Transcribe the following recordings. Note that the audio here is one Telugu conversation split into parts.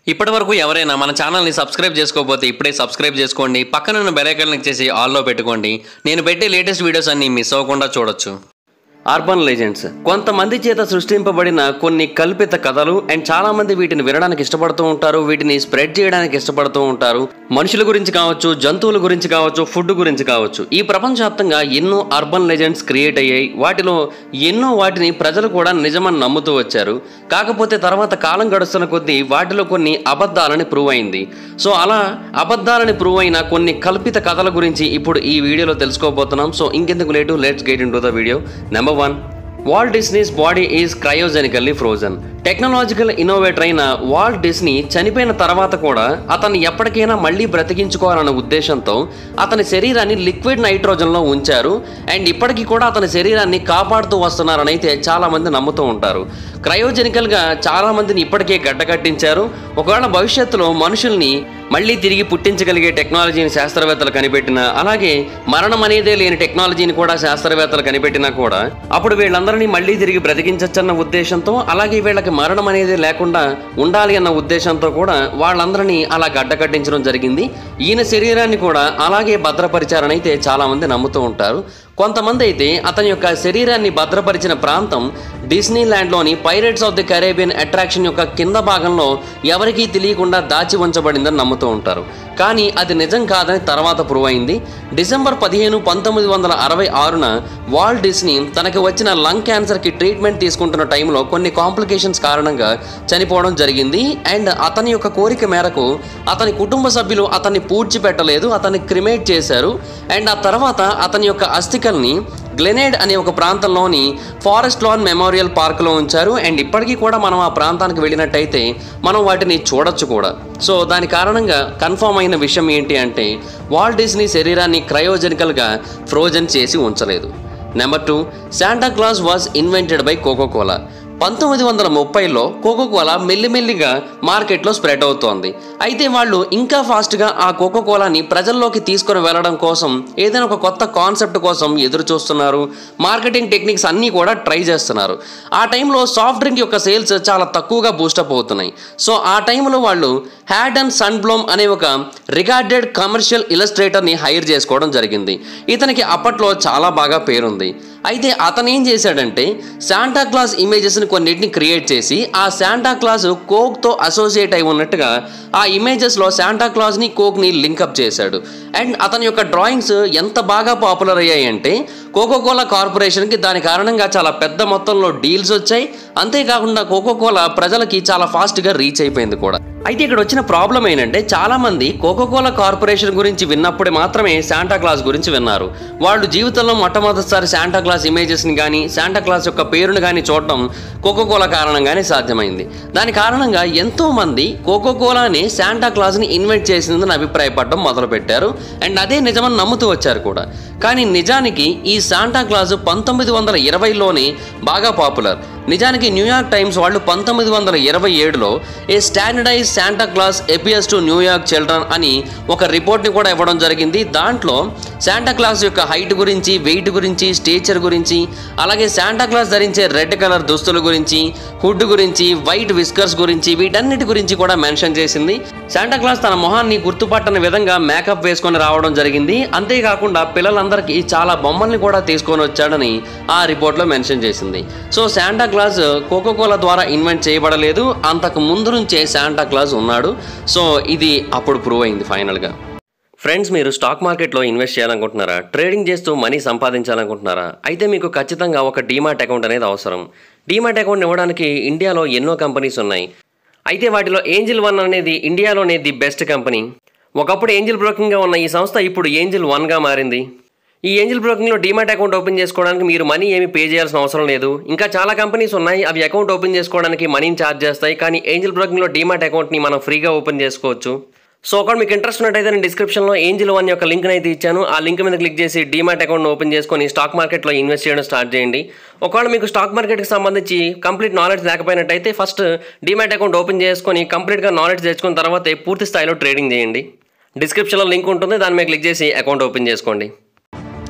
ఇప్పటి వరకు ఎవరైనా మన ఛానల్ని సబ్స్క్రైబ్ చేసుకోకపోతే ఇప్పుడే సబ్స్క్రైబ్ చేసుకోండి పక్కనున్న బెల్ ఐకాన్ క్లిక్ చేసి ఆల్లో పెట్టుకోండి నేను పెట్టే లేటెస్ట్ వీడియోస్ అన్ని మిస్ అవ్వకుండా చూడొచ్చు అర్బన్ లెజెండ్స్ కొంతమంది చేత సృష్టింపబడిన కొన్ని కల్పిత కథలు అండ్ చాలా మంది వీటిని వినడానికి ఇష్టపడుతూ ఉంటారు వీటిని స్ప్రెడ్ చేయడానికి ఇష్టపడుతూ ఉంటారు మనుషుల గురించి కావచ్చు జంతువుల గురించి కావచ్చు ఫుడ్ గురించి కావచ్చు ఈ ప్రపంచవ్యాప్తంగా ఎన్నో అర్బన్ లెజెండ్స్ క్రియేట్ అయ్యాయి వాటిలో ఎన్నో వాటిని ప్రజలు కూడా నిజమని నమ్ముతూ వచ్చారు కాకపోతే తర్వాత కాలం గడుస్తున్న కొద్దీ వాటిలో కొన్ని అబద్ధాలని ప్రూవ్ అయింది సో అలా అబద్ధాలని ప్రూవ్ అయిన కొన్ని కల్పిత కథల గురించి ఇప్పుడు ఈ వీడియోలో తెలుసుకోబోతున్నాం సో ఇంకెందుకు late let's get into the video number one Walt Disney's body is cryogenically frozen technological innovator అయిన వాల్ డిస్నీ చనిపోయిన తర్వాత కూడా అతన్ని ఎప్పటికైనా మళ్ళీ బ్రతికించుకోవాలన్న ఉద్దేశంతో అతని శరీరాన్ని లిక్విడ్ నైట్రోజన్లో ఉంచారు అండ్ ఇప్పటికీ కూడా అతని శరీరాన్ని కాపాడుతూ వస్తున్నారని అయితే చాలా మంది నమ్ముతూ ఉంటారు క్రయోజెనికల్గా చాలా మందిని ఇప్పటికే గడ్డకట్టించారు ఒకవేళ భవిష్యత్తులో మనుషుల్ని మళ్ళీ తిరిగి పుట్టించగలిగే టెక్నాలజీని శాస్త్రవేత్తలు కనిపెట్టిన అలాగే మరణం అనేదే లేని టెక్నాలజీని కూడా శాస్త్రవేత్తలు కనిపెట్టినా కూడా అప్పుడు వీళ్ళందరినీ మళ్ళీ తిరిగి బ్రతికించచ్చన్న ఉద్దేశంతో అలాగే వీళ్ళకి మరణం అనేది లేకుండా ఉండాలి అన్న ఉద్దేశంతో కూడా వాళ్ళందరినీ అలా గడ్డకట్టించడం జరిగింది ఈయన శరీరాన్ని కూడా అలాగే భద్రపరిచారని అయితే చాలా మంది నమ్ముతూ ఉంటారు కొంతమంది అయితే అతని యొక్క శరీరాన్ని భద్రపరిచిన ప్రాంతం డిస్నీ ల్యాండ్లోని pirates of the Caribbean attraction యొక్క కింద భాగంలో ఎవరికీ తెలియకుండా దాచి ఉంచబడిందని నమ్ముతూ ఉంటారు కానీ అది నిజం కాదని తర్వాత ప్రూవ్ అయింది డిసెంబర్ పదిహేను పంతొమ్మిది వందల అరవై ఆరున వాల్ డిస్నీ తనకి వచ్చిన లంగ్ క్యాన్సర్కి ట్రీట్మెంట్ తీసుకుంటున్న టైంలో కొన్ని కాంప్లికేషన్స్ కారణంగా చనిపోవడం జరిగింది అండ్ అతని యొక్క కోరిక మేరకు అతని కుటుంబ సభ్యులు అతన్ని పూడ్చిపెట్టలేదు అతన్ని క్రిమేట్ చేశారు అండ్ ఆ తర్వాత అతని యొక్క అస్థికల్ని గ్లెనేడ్ అనే ఒక ప్రాంతంలోని ఫారెస్ట్ లాన్ మెమోరియల్ పార్క్లో ఉంచారు అండ్ ఇప్పటికీ కూడా మనం ఆ ప్రాంతానికి వెళ్ళినట్టయితే మనం వాటిని చూడొచ్చు కూడా సో దాని కారణంగా కన్ఫర్మ్ అయిన విషయం ఏంటి అంటే వాల్ డిస్నీ శరీరాన్ని క్రయోజెనికల్గా ఫ్రోజన్ చేసి ఉంచలేదు number two Santa Claus was invented by Coca Cola పంతొమ్మిది వందల ముప్పైలో కోకోకోలా మెల్లిమెల్లిగా మార్కెట్లో స్ప్రెడ్ అవుతోంది అయితే వాళ్ళు ఇంకా ఫాస్ట్గా ఆ కోకోకోలాని ప్రజల్లోకి తీసుకొని వెళ్ళడం కోసం ఏదైనా ఒక కొత్త కాన్సెప్ట్ కోసం ఎదురు చూస్తున్నారు మార్కెటింగ్ టెక్నిక్స్ అన్నీ కూడా ట్రై చేస్తున్నారు ఆ టైంలో సాఫ్ట్ డ్రింక్ యొక్క సేల్స్ చాలా తక్కువగా బూస్టప్ అవుతున్నాయి సో ఆ టైంలో వాళ్ళు హ్యాడ్ అండ్ సన్ బ్లోమ్ అనే ఒక రికార్డెడ్ కమర్షియల్ ఇలస్ట్రేటర్ని హైర్ చేసుకోవడం జరిగింది ఇతనికి అప్పట్లో చాలా బాగా పేరుంది అయితే అతను ఏం చేశాడంటే శాంటా క్లాస్ ఇమేజెస్ని కొన్నిటిని క్రియేట్ చేసి ఆ శాంటా క్లాస్ కోక్తో అసోసియేట్ అయి ఉన్నట్టుగా ఆ ఇమేజెస్లో శాంటా క్లాస్ని కోక్ని లింకప్ చేశాడు అండ్ అతని యొక్క డ్రాయింగ్స్ ఎంత బాగా పాపులర్ అయ్యాయంటే కోకోకోలా కార్పొరేషన్కి దాని కారణంగా చాలా పెద్ద మొత్తంలో డీల్స్ వచ్చాయి అంతేకాకుండా కోకోకోలా ప్రజలకి చాలా ఫాస్ట్గా రీచ్ అయిపోయింది కూడా అయితే ఇక్కడ వచ్చిన ప్రాబ్లం ఏంటంటే చాలా మంది కోకోకోలా కార్పొరేషన్ గురించి విన్నప్పుడే మాత్రమే శాంటా క్లాస్ గురించి విన్నారు వాళ్ళు జీవితంలో మొట్టమొదటిసారి శాంటా క్లాస్ ఇమేజెస్ని కానీ శాంటా క్లాస్ యొక్క పేరును కానీ చూడటం కోకోకోలా కారణంగానే సాధ్యమైంది దాని కారణంగా ఎంతో మంది కోకోకోలాని శాంటా క్లాస్ని ఇన్వైట్ చేసిందని అభిప్రాయపడడం మొదలుపెట్టారు అండ్ అదే నిజమని నమ్ముతూ వచ్చారు కూడా కానీ నిజానికి ఈ శాంటా క్లాస్ పంతొమ్మిది వందల ఇరవైలోనే బాగా పాపులర్ నిజానికి న్యూయార్క్ టైమ్స్ వాళ్ళు పంతొమ్మిది వందల ఇరవై ఏడులో a standardised Santa Claus appears to New York children అని ఒక రిపోర్ట్ని కూడా ఇవ్వడం జరిగింది దాంట్లో శాంటా క్లాస్ యొక్క హైట్ గురించి వెయిట్ గురించి స్టేచర్ గురించి అలాగే శాంటా క్లాస్ ధరించే రెడ్ కలర్ దుస్తుల గురించి హుడ్ గురించి వైట్ విస్కర్స్ గురించి వీటన్నిటి గురించి కూడా మెన్షన్ చేసింది శాంటా క్లాస్ తన మొహాన్ని గుర్తుపట్టని విధంగా మేకప్ వేసుకొని రావడం జరిగింది అంతేకాకుండా పిల్లలందరికీ చాలా బొమ్మల్ని కూడా తీసుకొని వచ్చాడని ఆ రిపోర్ట్లో మెన్షన్ చేసింది సో శాంటా క్లాస్ కోకోకోలా ద్వారా ఇన్వెంట్ చేయబడలేదు అంతకు ముందు నుంచే శాంటా క్లాస్ ఉన్నాడు సో ఇది అప్పుడు ప్రూవ్ అయింది ఫైనల్గా ఫ్రెండ్స్ మీరు స్టాక్ మార్కెట్లో ఇన్వెస్ట్ చేయాలనుకుంటున్నారా ట్రేడింగ్ చేస్తూ మనీ సంపాదించాలనుకుంటున్నారా అయితే మీకు ఖచ్చితంగా ఒక డీమాట్ అకౌంట్ అనేది అవసరం డీమాట్ అకౌంట్ ఇవ్వడానికి ఇండియాలో ఎన్నో కంపెనీస్ ఉన్నాయి అయితే వాటిలో ఏంజిల్ వన్ అనేది ఇండియాలోనే ది బెస్ట్ కంపెనీ ఒకప్పుడు ఏంజిల్ బ్రోకింగ్గా ఉన్న ఈ సంస్థ ఇప్పుడు ఏంజిల్ వన్గా మారింది ఈ ఏంజిల్ బ్రోకింగ్లో డీమాట్ అకౌంట్ ఓపెన్ చేసుకోవడానికి మీరు మనీ ఏమి పే చేయాల్సిన అవసరం లేదు ఇంకా చాలా కంపెనీస్ ఉన్నాయి అవి అకౌంట్ ఓపెన్ చేసుకోవడానికి మనీని ఛార్జ్ చేస్తాయి కానీ ఏంజిల్ బ్రోకింగ్లో డీమాట్ అకౌంట్ని మనం ఫ్రీగా ఓపెన్ చేసుకోవచ్చు సో ఒకవేళ మీకు ఇంట్రెస్ట్ ఉన్నట్టయితే నేను డిస్క్రిప్షన్లో ఏంజిల్ వన్ యొక్క లింక్ అయితే ఇచ్చాను ఆ లింక్ మీద క్లిక్ చేసి డీమాట్ అకౌంట్ ఓపెన్ చేసుకొని స్టాక్ మార్కెట్లో ఇన్వెస్ట్ చేయడం స్టార్ట్ చేయండి ఒకవేళ మీకు స్టాక్ మార్కెట్కి సంబంధించి కంప్లీట్ నాలెడ్జ్ లేకపోయినట్టయితే ఫస్ట్ డీమాట్ అకౌంట్ ఓపెన్ చేసుకొని కంప్లీట్గా నాలెడ్జ్ తెచ్చుకున్న తర్వాత పూర్తి స్థాయిలో ట్రేడింగ్ చేయండి డిస్క్రిప్షన్లో లింక్ ఉంటుంది దాని మీద క్లిక్ చేసి అకౌంట్ ఓపెన్ చేసుకోండి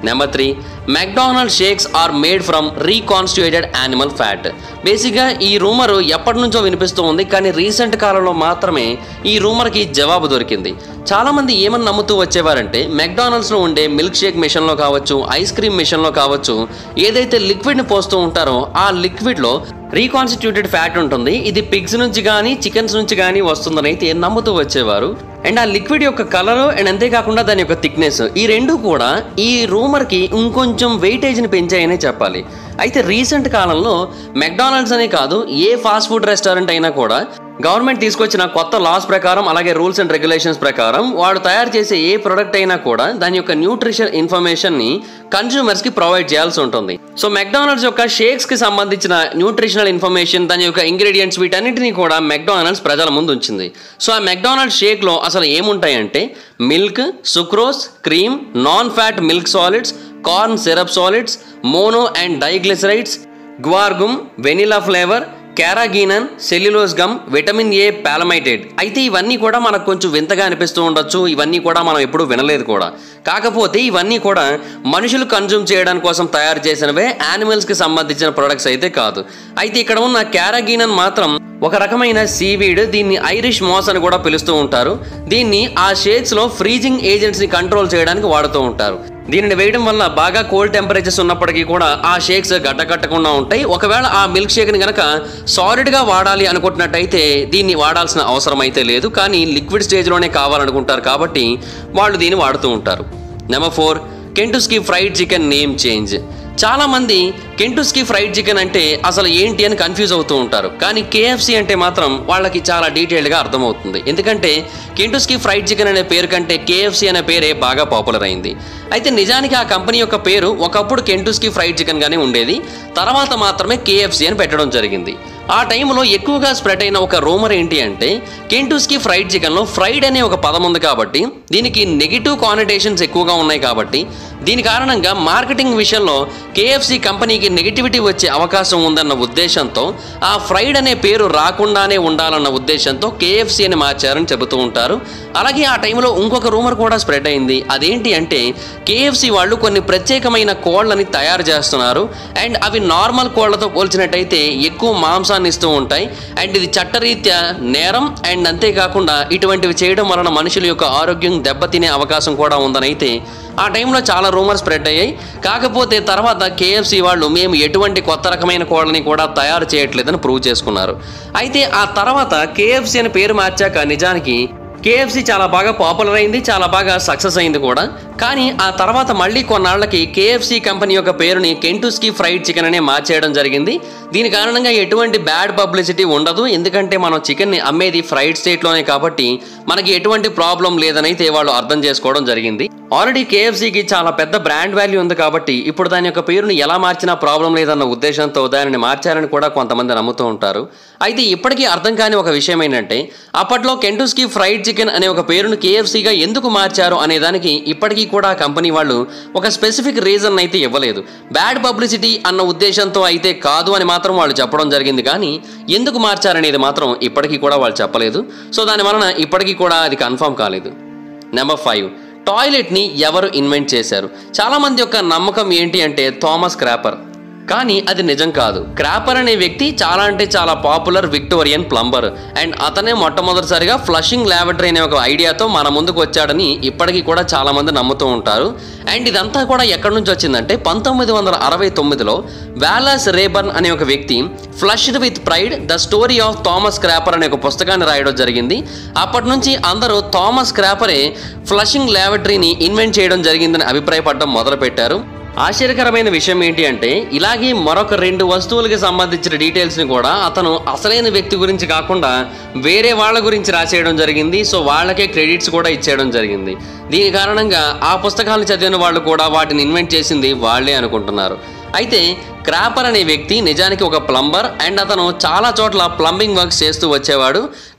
number three McDonald shakes are made from reconstituted animal fat బేసిక్గా ఈ రూమర్ ఎప్పటి నుంచో వినిపిస్తూ ఉంది కానీ రీసెంట్ కాలంలో మాత్రమే ఈ రూమర్కి జవాబు దొరికింది చాలామంది ఏమని నమ్ముతూ వచ్చేవారంటే మెక్డానల్డ్స్లో ఉండే మిల్క్ షేక్ మిషన్లో కావచ్చు ఐస్ క్రీమ్ మిషన్లో కావచ్చు ఏదైతే లిక్విడ్ని పోస్తూ ఉంటారో ఆ లిక్విడ్లో రీకాన్స్టిట్యూటెడ్ ఫ్యాట్ ఉంటుంది ఇది పిగ్స్ నుంచి కానీ చికెన్స్ నుంచి కానీ వస్తుందని అయితే నమ్ముతూ వచ్చేవారు అండ్ ఆ లిక్విడ్ యొక్క కలర్ అండ్ అంతేకాకుండా దాని యొక్క థిక్నెస్ ఈ రెండు కూడా ఈ రూమర్కి ఇంకొంచెం వెయిటేజ్ని పెంచాయనే చెప్పాలి అయితే రీసెంట్ కాలంలో మెక్డానల్డ్స్ అనే కాదు ఏ ఫాస్ట్ ఫుడ్ రెస్టారెంట్ అయినా కూడా గవర్నమెంట్ తీసుకొచ్చిన కొత్త లాస్ ప్రకారం అలాగే రూల్స్ అండ్ రెగ్యులేషన్స్ ప్రకారం వాడు తయారు చేసే ఏ ప్రొడక్ట్ అయినా కూడా దాని యొక్క న్యూట్రిషన్ ఇన్ఫర్మేషన్ ని కన్స్యూమర్స్ కి ప్రొవైడ్ చేయాల్సి ఉంటుంది సో మెక్డానల్డ్స్ యొక్క షేక్స్ కి సంబంధించిన న్యూట్రిషనల్ ఇన్ఫర్మేషన్ దాని యొక్క ఇంగ్రీడియంట్స్ వీటన్నిటిని కూడా మెక్డానల్డ్స్ ప్రజల ముందు ఉంచింది సో ఆ మెక్డానల్డ్స్ షేక్ లో అసలు ఏముంటాయంటే milk sucrose cream non fat milk solids corn syrup solids mono and diglycerides guar gum vanilla flavour carrageenan cellulose gum vitamin A palmitate అయితే ఇవన్నీ కూడా మనకు కొంచెం వింతగా అనిపిస్తూ ఉండొచ్చు ఇవన్నీ కూడా మనం ఎప్పుడూ వినలేదు కూడా కాకపోతే ఇవన్నీ కూడా మనుషులు కన్జ్యూమ్ చేయడానికి కోసం తయారు చేసినవే యానిమల్స్కి సంబంధించిన ప్రొడక్ట్స్ అయితే కాదు అయితే ఇక్కడ ఉన్న క్యారాగీనన్ మాత్రం ఒక రకమైన సీవీడ్ దీన్ని ఐరిష్ మాస్ అని కూడా పిలుస్తూ ఉంటారు దీన్ని ఆ షేక్స్లో ఫ్రీజింగ్ ఏజెంట్స్ని కంట్రోల్ చేయడానికి వాడుతూ ఉంటారు దీనిని వేయడం వల్ల బాగా కోల్డ్ టెంపరేచర్స్ ఉన్నప్పటికీ కూడా ఆ షేక్స్ గడ్డకట్టకుండా ఉంటాయి ఒకవేళ ఆ మిల్క్ షేక్ని కనుక సాలిడ్గా వాడాలి అనుకుంటున్నట్టయితే దీన్ని వాడాల్సిన అవసరం అయితే లేదు కానీ లిక్విడ్ స్టేజ్లోనే కావాలనుకుంటారు కాబట్టి వాళ్ళు దీన్ని వాడుతూ ఉంటారు number four Kentucky fried chicken name change చాలా మంది కెంటుస్కి ఫ్రైడ్ చికెన్ అంటే అసలు ఏంటి అని కన్ఫ్యూజ్ అవుతూ ఉంటారు కానీ కేఎఫ్సి అంటే మాత్రం వాళ్ళకి చాలా డీటెయిల్డ్గా అర్థమవుతుంది ఎందుకంటే కెంటుస్కి ఫ్రైడ్ చికెన్ అనే పేరు కంటే కేఎఫ్సి అనే పేరే బాగా పాపులర్ అయింది అయితే నిజానికి ఆ కంపెనీ యొక్క పేరు ఒకప్పుడు కెంటుస్కి ఫ్రైడ్ చికెన్ గానే ఉండేది తర్వాత మాత్రమే కేఎఫ్సి అని పెట్టడం జరిగింది ఆ టైంలో ఎక్కువగా స్ప్రెడ్ అయిన ఒక రూమర్ ఏంటి అంటే కెంటూస్కి ఫ్రైడ్ చికెన్లో ఫ్రైడ్ అనే ఒక పదం ఉంది కాబట్టి దీనికి నెగిటివ్ కానిటేషన్స్ ఎక్కువగా ఉన్నాయి కాబట్టి దీని కారణంగా మార్కెటింగ్ విషయంలో కేఎఫ్సి కంపెనీకి నెగిటివిటీ వచ్చే అవకాశం ఉందన్న ఉద్దేశంతో ఆ ఫ్రైడ్ అనే పేరు రాకుండానే ఉండాలన్న ఉద్దేశంతో కేఎఫ్సి అని మార్చారని చెబుతూ ఉంటారు అలాగే ఆ టైంలో ఇంకొక రూమర్ కూడా స్ప్రెడ్ అయింది అదేంటి అంటే కేఎఫ్సి వాళ్ళు కొన్ని ప్రత్యేకమైన కోళ్ళని తయారు చేస్తున్నారు అండ్ అవి నార్మల్ కోళ్లతో పోల్చినట్టయితే ఎక్కువ మాంసాన్ని ఇస్తూ ఉంటాయి అండ్ ఇది చట్టరీత్యా నేరం అండ్ అంతేకాకుండా ఇటువంటివి చేయడం వలన మనుషుల యొక్క ఆరోగ్యం దెబ్బతినే అవకాశం కూడా ఉందని అయితే ఆ టైంలో చాలా రూమర్ స్ప్రెడ్ అయ్యాయి కాకపోతే తర్వాత కేఎఫ్సి వాళ్ళు మేము ఎటువంటి కొత్త రకమైన కోళ్ళని కూడా తయారు చేయట్లేదని ప్రూవ్ చేసుకున్నారు అయితే ఆ తర్వాత కేఎఫ్సి అని పేరు మార్చాక నిజానికి కేఎఫ్సి చాలా బాగా పాపులర్ అయింది చాలా బాగా సక్సెస్ అయింది కూడా కానీ ఆ తర్వాత మళ్ళీ కొన్నాళ్ళకి కేఎఫ్సి కంపెనీ యొక్క పేరుని కెంటుస్కి ఫ్రైడ్ చికెన్ అనే మార్చేయడం జరిగింది దీని కారణంగా ఎటువంటి బ్యాడ్ పబ్లిసిటీ ఉండదు ఎందుకంటే మనం చికెన్ని అమ్మేది ఫ్రైడ్ స్టేట్లోనే కాబట్టి మనకి ఎటువంటి ప్రాబ్లం లేదనైతే వాళ్ళు అర్థం చేసుకోవడం జరిగింది ఆల్రెడీ కేఎఫ్సికి చాలా పెద్ద బ్రాండ్ వాల్యూ ఉంది కాబట్టి ఇప్పుడు దాని యొక్క పేరుని ఎలా మార్చినా ప్రాబ్లం లేదన్న ఉద్దేశంతో దానిని మార్చారని కూడా కొంతమంది నమ్ముతూ ఉంటారు అయితే ఇప్పటికీ అర్థం కాని ఒక విషయం ఏంటంటే అప్పట్లో కెంటుస్కి ఫ్రైడ్ చికెన్ అనే ఒక పేరును కేఎఫ్సిగా ఎందుకు మార్చారు అనే దానికి ఇప్పటికీ కూడా ఆ కంపెనీ వాళ్ళు ఒక స్పెసిఫిక్ రీజన్ అయితే ఇవ్వలేదు బ్యాడ్ పబ్లిసిటీ అన్న ఉద్దేశంతో అయితే కాదు అని మాత్రం వాళ్ళు చెప్పడం జరిగింది కానీ ఎందుకు మార్చారనేది మాత్రం ఇప్పటికీ కూడా వాళ్ళు చెప్పలేదు సో దాని వలన ఇప్పటికీ కూడా అది కన్ఫర్మ్ కాలేదు నెంబర్ ఫైవ్ టాయిలెట్ని ఎవరు ఇన్వెంట్ చేశారు చాలామంది యొక్క నమ్మకం ఏంటి అంటే థామస్ క్రాపర్ కానీ అది నిజం కాదు క్రాపర్ అనే వ్యక్తి చాలా అంటే చాలా పాపులర్ విక్టోరియన్ ప్లంబర్ అండ్ అతనే మొట్టమొదటిసారిగా ఫ్లషింగ్ ల్యాబరేటరీ అనే ఒక ఐడియాతో మన ముందుకు వచ్చాడని ఇప్పటికీ కూడా చాలా మంది నమ్ముతూ ఉంటారు అండ్ ఇదంతా కూడా ఎక్కడి నుంచి వచ్చిందంటే పంతొమ్మిది వందల అరవై తొమ్మిదిలో వ్యాలస్ రేబర్న్ అనే ఒక వ్యక్తి flushed with pride the story of Thomas Crapper అనే ఒక పుస్తకాన్ని రాయడం జరిగింది అప్పటి నుంచి అందరూ థామస్ క్రాపరే ఫ్లషింగ్ ల్యాబరేటరీని ఇన్వెంట్ చేయడం జరిగిందని అభిప్రాయపడడం మొదలుపెట్టారు ఆశ్చర్యకరమైన విషయం ఏంటి అంటే ఇలాగే మరొక రెండు వస్తువులకి సంబంధించిన డీటెయిల్స్ని కూడా అతను అసలైన వ్యక్తి గురించి కాకుండా వేరే వాళ్ళ గురించి రాసేయడం జరిగింది సో వాళ్ళకే క్రెడిట్స్ కూడా ఇచ్చేయడం జరిగింది దీని కారణంగా ఆ పుస్తకాలను చదివిన వాళ్ళు కూడా వాటిని ఇన్వెంట్ చేసింది వాళ్ళే అనుకుంటున్నారు అయితే క్రాపర్ అనే వ్యక్తి నిజానికి ఒక ప్లంబర్ అండ్ అతను చాలా చోట్ల ప్లంబింగ్ వర్క్స్ చేస్తూ వచ్చేవాడు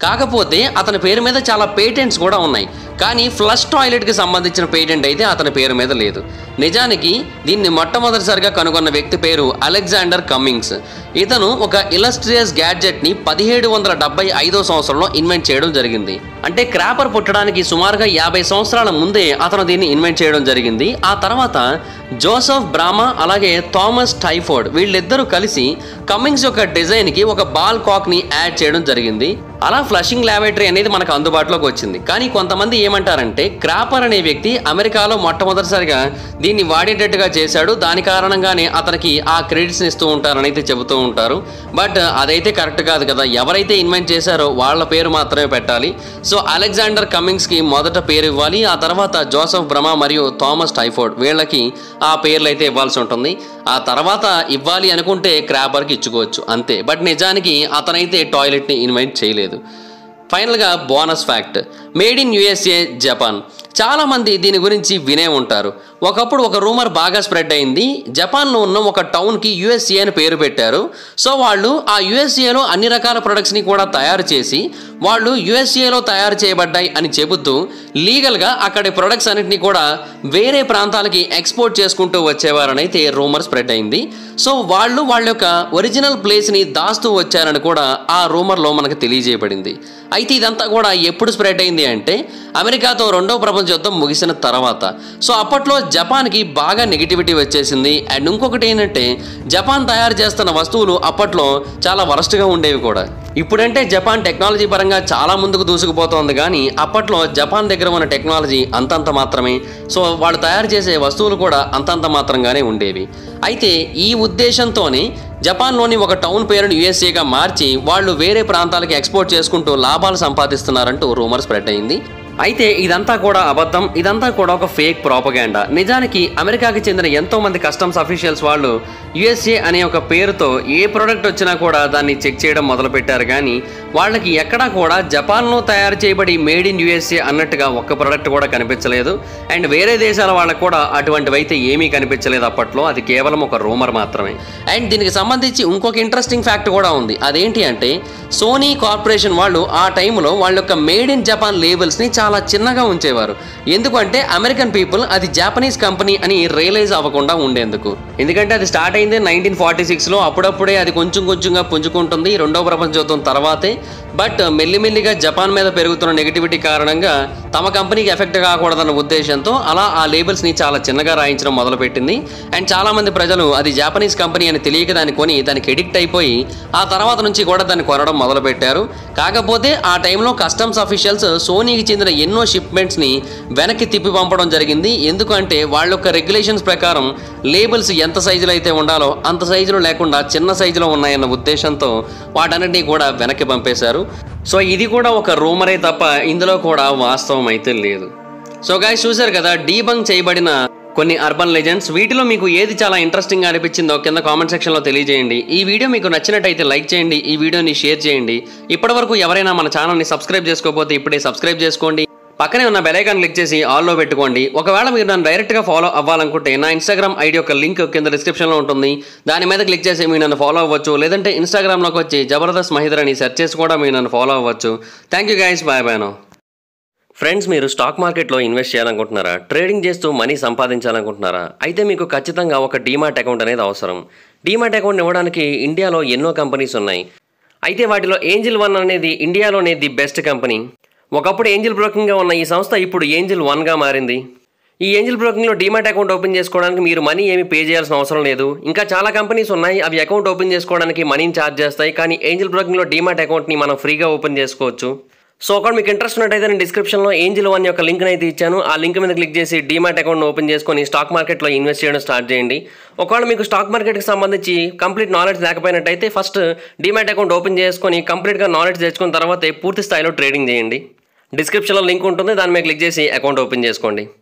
కాకపోతే అతని పేరు మీద చాలా పేటెంట్స్ కూడా ఉన్నాయి కానీ ఫ్లష్ టాయిలెట్కి సంబంధించిన పేటెంట్ అయితే అతని పేరు మీద లేదు నిజానికి దీన్ని మొట్టమొదటిసారిగా కనుగొన్న వ్యక్తి పేరు అలెగ్జాండర్ కమ్మింగ్స్ ఇతను ఒక ఇలస్ట్రియస్ గ్యాడ్జెట్ని పదిహేడు వందల డెబ్బై ఐదో సంవత్సరంలో ఇన్వెంట్ చేయడం జరిగింది అంటే క్రాపర్ పుట్టడానికి సుమారుగా యాభై సంవత్సరాల ముందే అతను దీన్ని ఇన్వెంట్ చేయడం జరిగింది ఆ తర్వాత జోసఫ్ బ్రామా అలాగే థామస్ టైఫోర్డ్ వీళ్ళిద్దరూ కలిసి కమ్మింగ్స్ యొక్క డిజైన్కి ఒక బాల్ కాక్ని యాడ్ చేయడం జరిగింది అలా ఫ్లషింగ్ ల్యాబొరేటరీ అనేది మనకు అందుబాటులోకి వచ్చింది కానీ కొంతమంది ఏమంటారంటే క్రాపర్ అనే వ్యక్తి అమెరికాలో మొట్టమొదటిసారిగా దీన్ని వాడేటట్టుగా చేశాడు దాని కారణంగానే అతనికి ఆ క్రెడిట్స్ ఇస్తూ ఉంటారని అయితే చెబుతూ ఉంటారు బట్ అదైతే కరెక్ట్ కాదు కదా ఎవరైతే ఇన్వెంట్ చేశారో వాళ్ళ పేరు మాత్రమే పెట్టాలి సో అలెగ్జాండర్ కమింగ్స్కి మొదట పేరు ఇవ్వాలి ఆ తర్వాత జోసఫ్ బ్రమా మరియు థామస్ టైఫోర్డ్ వీళ్ళకి ఆ పేర్లు అయితే ఇవ్వాల్సి ఉంటుంది ఆ తర్వాత ఇవ్వాలి అనుకుంటే క్రాపర్కి ఇచ్చుకోవచ్చు అంతే బట్ నిజానికి అతనైతే టాయిలెట్ని ఇన్వైట్ చేయలేదు ఫైనల్గా bonus fact made in USA Japan చాలామంది దీని గురించి వినే ఉంటారు ఒకప్పుడు ఒక రూమర్ బాగా స్ప్రెడ్ అయింది జపాన్లో ఉన్న ఒక టౌన్కి యుఎస్ఏ అని పేరు పెట్టారు సో వాళ్ళు ఆ యుఎస్ఏలో అన్ని రకాల ప్రొడక్ట్స్ని కూడా తయారు చేసి వాళ్ళు యుఎస్ఏలో తయారు చేయబడ్డాయి అని చెబుతూ లీగల్గా అక్కడి ప్రొడక్ట్స్ అన్నింటినీ కూడా వేరే ప్రాంతాలకి ఎక్స్పోర్ట్ చేసుకుంటూ వచ్చేవారని అయితే రూమర్ స్ప్రెడ్ అయింది సో వాళ్ళు వాళ్ళ యొక్క ఒరిజినల్ ప్లేస్ని దాస్తూ వచ్చారని కూడా ఆ రూమర్లో మనకు తెలియజేయబడింది అయితే ఇదంతా కూడా ఎప్పుడు స్ప్రెడ్ అయింది అంటే అమెరికాతో రెండవ ప్రపంచ యుద్ధం ముగిసిన తర్వాత సో అప్పట్లో జపాన్కి బాగా నెగిటివిటీ వచ్చేసింది అండ్ ఇంకొకటి ఏంటంటే జపాన్ తయారు చేస్తున్న వస్తువులు అప్పట్లో చాలా వరస్ట్గా ఉండేవి కూడా ఇప్పుడంటే జపాన్ టెక్నాలజీ పరంగా చాలా ముందుకు దూసుకుపోతోంది కానీ అప్పట్లో జపాన్ దగ్గర ఉన్న టెక్నాలజీ అంతంత మాత్రమే సో వాళ్ళు తయారు చేసే వస్తువులు కూడా అంతంత మాత్రంగానే ఉండేవి అయితే ఈ ఉద్దేశంతోనే జపాన్లోని ఒక టౌన్ పేరును యుఎస్ఏగా మార్చి వాళ్ళు వేరే ప్రాంతాలకు ఎక్స్పోర్ట్ చేసుకుంటూ లాభాలు సంపాదిస్తున్నారంటూ రూమర్ స్ప్రెడ్ అయింది అయితే ఇదంతా కూడా అబద్ధం ఇదంతా కూడా ఒక ఫేక్ ప్రాపగాండా నిజానికి అమెరికాకి చెందిన ఎంతో మంది కస్టమ్స్ అఫీషియల్స్ వాళ్ళు యుఎస్ఏ అనే ఒక పేరుతో ఏ ప్రోడక్ట్ వచ్చినా కూడా దాన్ని చెక్ చేయడం మొదలుపెట్టారు కానీ వాళ్ళకి ఎక్కడా కూడా జపాన్లో తయారు చేయబడి మేడ్ ఇన్ యుఎస్ఏ అన్నట్టుగా ఒక్క ప్రోడక్ట్ కూడా కనిపించలేదు అండ్ వేరే దేశాల వాళ్ళకు కూడా అటువంటివి అయితే ఏమీ కనిపించలేదు అప్పట్లో అది కేవలం ఒక రూమర్ మాత్రమే అండ్ దీనికి సంబంధించి ఇంకొక ఇంట్రెస్టింగ్ ఫ్యాక్ట్ కూడా ఉంది అదేంటి అంటే సోనీ కార్పొరేషన్ వాళ్ళు ఆ టైంలో వాళ్ళ యొక్క మేడ్ ఇన్ జపాన్ లేబుల్స్ని చాలా చిన్నగా ఉంచేవారు ఎందుకంటే అమెరికన్ పీపుల్ అది జాపనీస్ కంపెనీ అని రియలైజ్ అవ్వకుండా ఉండేందుకు ఎందుకంటే అది స్టార్ట్ అయింది నైన్టీన్ ఫార్టీ సిక్స్లో అప్పుడప్పుడే అది కొంచెం కొంచెంగా పుంజుకుంటుంది రెండో ప్రపంచ యుద్ధం తర్వాతే బట్ మెల్లిమెల్లిగా జపాన్ మీద పెరుగుతున్న నెగిటివిటీ కారణంగా తమ కంపెనీకి ఎఫెక్ట్ కాకూడదన్న ఉద్దేశంతో అలా ఆ లేబుల్స్ని చాలా చిన్నగా రాయించడం మొదలుపెట్టింది అండ్ చాలామంది ప్రజలు అది జాపనీస్ కంపెనీ అని తెలియక దాన్ని కొని దానికి ఎడిక్ట్ అయిపోయి ఆ తర్వాత నుంచి కూడా దాన్ని కొనడం మొదలుపెట్టారు కాకపోతే ఆ టైంలో కస్టమ్స్ అఫీషియల్స్ సోనీకి చెందిన ఎన్నో షిప్మెంట్స్ని వెనక్కి తిప్పి పంపడం జరిగింది ఎందుకంటే వాళ్ళ యొక్క రెగ్యులేషన్స్ ప్రకారం లేబుల్స్ ఎంత సైజులో అయితే ఉండాలో అంత సైజులో లేకుండా చిన్న సైజులో ఉన్నాయన్న ఉద్దేశంతో వాటన్నిటినీ కూడా వెనక్కి పంపేశారు సో ఇది కూడా ఒక రూమరే తప్ప ఇందులో కూడా వాస్తవం అయితే లేదు సో గాయస్ చూశారు కదా డీబంక్ చేయబడిన కొన్ని అర్బన్ లెజెండ్స్ వీటిలో మీకు ఏది చాలా ఇంట్రెస్టింగ్ అనిపించిందో కింద కామెంట్ సెక్షన్లో తెలియజేయండి ఈ వీడియో మీకు నచ్చినట్టయితే లైక్ చేయండి ఈ వీడియోని షేర్ చేయండి ఇప్పటివరకు ఎవరైనా మన ఛానల్ని సబ్స్క్రైబ్ చేసుకోకపోతే ఇప్పుడే సబ్స్క్రైబ్ చేసుకోండి పక్కనే ఉన్న బెల్ ఐకాన్ క్లిక్ చేసి ఆల్లో పెట్టుకోండి ఒకవేళ మీరు నన్ను డైరెక్ట్గా ఫాలో అవ్వాలనుకుంటే నా ఇన్స్టాగ్రామ్ ఐడి యొక్క లింక్ కింద డిస్క్రిప్షన్లో ఉంటుంది దాని మీద క్లిక్ చేసి మీరు నన్ను ఫాలో అవ్వచ్చు లేదంటే ఇన్స్టాగ్రామ్లోకి వచ్చి జబర్దస్త్ మహిదర్ అని సెర్చ్ చేసి కూడా మీరు నన్ను ఫాలో అవ్వచ్చు thank you guys bye bye no friends మీరు స్టాక్ మార్కెట్లో ఇన్వెస్ట్ చేయాలనుకుంటున్నారా ట్రేడింగ్ చేస్తూ మనీ సంపాదించాలనుకుంటున్నారా అయితే మీకు ఖచ్చితంగా ఒక డీమాట్ అకౌంట్ అనేది అవసరం డీమాట్ అకౌంట్ ఇవ్వడానికి ఇండియాలో ఎన్నో కంపెనీస్ ఉన్నాయి అయితే వాటిలో ఏంజిల్ వన్ అనేది ఇండియాలోనే ది బెస్ట్ కంపెనీ ఒకప్పుడు ఏంజిల్ బ్రోకింగ్గా ఉన్న ఈ సంస్థ ఇప్పుడు ఏంజిల్ వన్గా మారింది ఈ ఏంజిల్ బ్రోకింగ్లో డీమాట్ అకౌంట్ ఓపెన్ చేసుకోవడానికి మీరు మనీ ఏమి పే చేయాల్సిన అవసరం లేదు ఇంకా చాలా కంపెనీస్ ఉన్నాయి అవి అకౌంట్ ఓపెన్ చేసుకోవడానికి మనీని ఛార్జ్ చేస్తాయి కానీ ఏంజిల్ బ్రోకింగ్లో డీమాట్ అకౌంట్ని మనం ఫ్రీగా ఓపెన్ చేసుకోవచ్చు సో ఒకవేళ మీకు ఇంట్రెస్ట్ ఉన్నట్టయితే నేను డిస్క్రిప్షన్లో ఏంజిల్ వన్ యొక్క లింక్ అయితే ఇచ్చాను ఆ లింక్ మీద క్లిక్ చేసి డీమాట్ అకౌంట్ ఓపెన్ చేసుకొని స్టాక్ మార్కెట్లో ఇన్వెస్ట్ చేయడం స్టార్ట్ చేయండి ఒకవేళ మీకు స్టాక్ మార్కెట్కి సంబంధించి కంప్లీట్ నాలెడ్జ్ లేకపోయినట్టయితే ఫస్ట్ డీమాట్ అకౌంట్ ఓపెన్ చేసుకొని కంప్లీట్గా నాలెడ్జ్ తెచ్చుకున్న తర్వాతే పూర్తి స్థాయిలో ట్రేడింగ్ చేయండి డిస్క్రిప్షన్లో లింక్ ఉంటుంది దాని మీద క్లిక్ చేసి అకౌంట్ ఓపెన్ చేసుకోండి